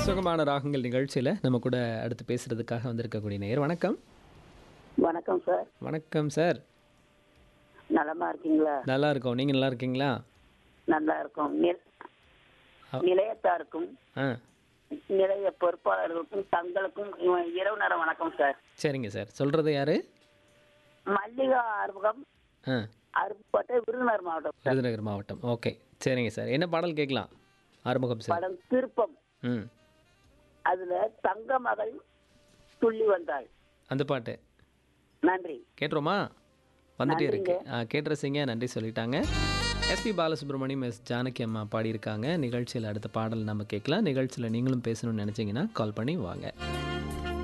சுகமான ராகங்கள் நிகழ்ச்சியில் நம்ம கூட அடுத்து பேசுறதுக்காக வந்திருக்கக்கூடிய நேர் வணக்கம் வணக்கம் சார் வணக்கம் சார் நலமா இருக்கீங்களா நல்லா இருக்கோம் நீங்கள் நல்லா இருக்கீங்களா நல்லா இருக்கும் நில- அ- நிலையத்தாருக்கும் ஆ நிலைய பொறுப்பாளர்களுக்கும் தங்களுக்கும் இவ- இரவு நேரம் வணக்கம் சார் சரிங்க சார் சொல்கிறது யாரு மல்லிகா ஆறுமுகம் ஆ அருப்புக்கோட்டை விருதுநகர் மாவட்டம் சார் விருதுநகர் மாவட்டம் ஓகே சரிங்க சார் என்ன பாடல் கேட்கலாம் ஆறுமுகம் சார் படம் திருப்பம் ம் அதுல தங்க மகள் துள்ளி வந்தாள் அந்த பாட்டு நன்றி கேட்டுருமா வந்துட்டே இருக்கு ஆ கேட்டு ரசிங்க நன்றி சொல்லிட்டாங்க எஸ்பி பாலசுப்ரமணியம் எஸ் ஜானகி அம்மா பாடியிருக்காங்க நிகழ்ச்சியில் அடுத்த பாடல் நம்ம கேட்கலாம் நிகழ்ச்சியில் நீங்களும் பேசணும்னு நினச்சிங்கன்னா கால் பண்ணி வாங்க